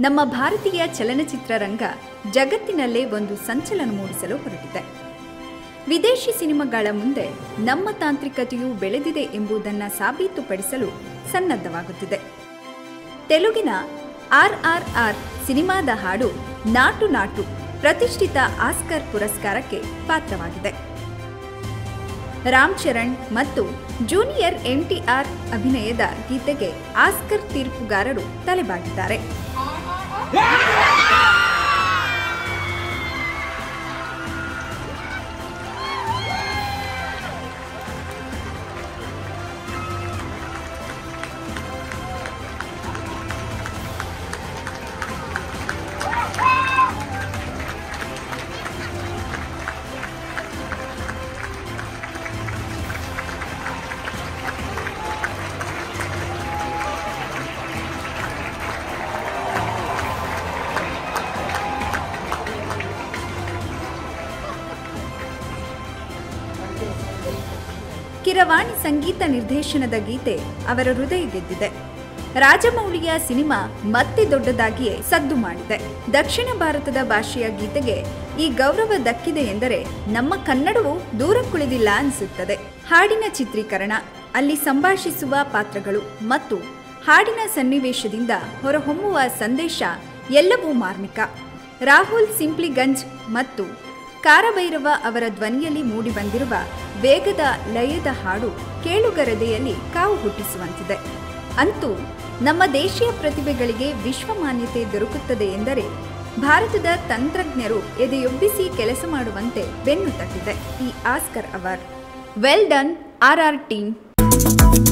ನಮ್ಮ ಭಾರತೀಯ ಚಲನಚಿತ್ರರಂಗ ಜಗತ್ತಿನಲ್ಲೇ ಒಂದು ಸಂಚಲನ ಮೂಡಿಸಲು ಹೊರಟಿದೆ ವಿದೇಶಿ ಸಿನಿಮಾಗಳ ಮುಂದೆ ನಮ್ಮ ತಾಂತ್ರಿಕತೆಯು ಬೆಳೆದಿದೆ ಎಂಬುದನ್ನು ಸಾಬೀತುಪಡಿಸಲು ಸನ್ನದ್ಧವಾಗುತ್ತಿದೆ ತೆಲುಗಿನ ಆರ್ ಆರ್ ಆರ್ ಸಿನಿಮಾದ ಹಾಡು ನಾಟು ನಾಟು ಪ್ರತಿಷ್ಠಿತ ಆಸ್ಕರ್ ಪುರಸ್ಕಾರಕ್ಕೆ ಪಾತ್ರವಾಗಿದೆ ರಾಮ್ ಚರಣ್ ಮತ್ತು ಜೂನಿಯರ್ ಎನ್ಟಿಆರ್ ಅಭಿನಯದ ಗೀತೆಗೆ ಆಸ್ಕರ್ ತೀರ್ಪುಗಾರರು ತಲೆಬಾಗಿದ್ದಾರೆ ಕಿರವಾಣಿ ಸಂಗೀತ ನಿರ್ದೇಶನದ ಗೀತೆ ಅವರ ಹೃದಯ ಗೆದ್ದಿದೆ ರಾಜಮೌಳಿಯ ಸಿನಿಮಾ ಮತ್ತೆ ದೊಡ್ಡದಾಗಿಯೇ ಸದ್ದು ಮಾಡಿದೆ ದಕ್ಷಿಣ ಭಾರತದ ಭಾಷೆಯ ಗೀತೆಗೆ ಈ ಗೌರವ ದಕ್ಕಿದೆ ಎಂದರೆ ನಮ್ಮ ಕನ್ನಡವು ದೂರ ಕುಳಿದಿಲ್ಲ ಅನಿಸುತ್ತದೆ ಹಾಡಿನ ಚಿತ್ರೀಕರಣ ಅಲ್ಲಿ ಸಂಭಾಷಿಸುವ ಪಾತ್ರಗಳು ಮತ್ತು ಹಾಡಿನ ಸನ್ನಿವೇಶದಿಂದ ಹೊರಹೊಮ್ಮುವ ಸಂದೇಶ ಎಲ್ಲವೂ ಮಾರ್ಮಿಕ ರಾಹುಲ್ ಸಿಂಪ್ಲಿಗಂಜ್ ಮತ್ತು ಕಾರಭೈರವ ಅವರ ಧ್ವನಿಯಲ್ಲಿ ಮೂಡಿಬಂದಿರುವ ವೇಗದ ಲಯದ ಹಾಡು ಕೇಳುಗರದೆಯಲ್ಲಿ ಕಾವು ಹುಟ್ಟಿಸುವಂತಿದೆ ಅಂತೂ ನಮ್ಮ ದೇಶೀಯ ಪ್ರತಿಭೆಗಳಿಗೆ ವಿಶ್ವ ಮಾನ್ಯತೆ ದೊರಕುತ್ತದೆ ಎಂದರೆ ಭಾರತದ ತಂತ್ರಜ್ಞರು ಎದೆಯೊಬ್ಬಿಸಿ ಕೆಲಸ ಮಾಡುವಂತೆ ಬೆನ್ನು ತಟ್ಟಿದೆ ಈ Oscar award well done R R team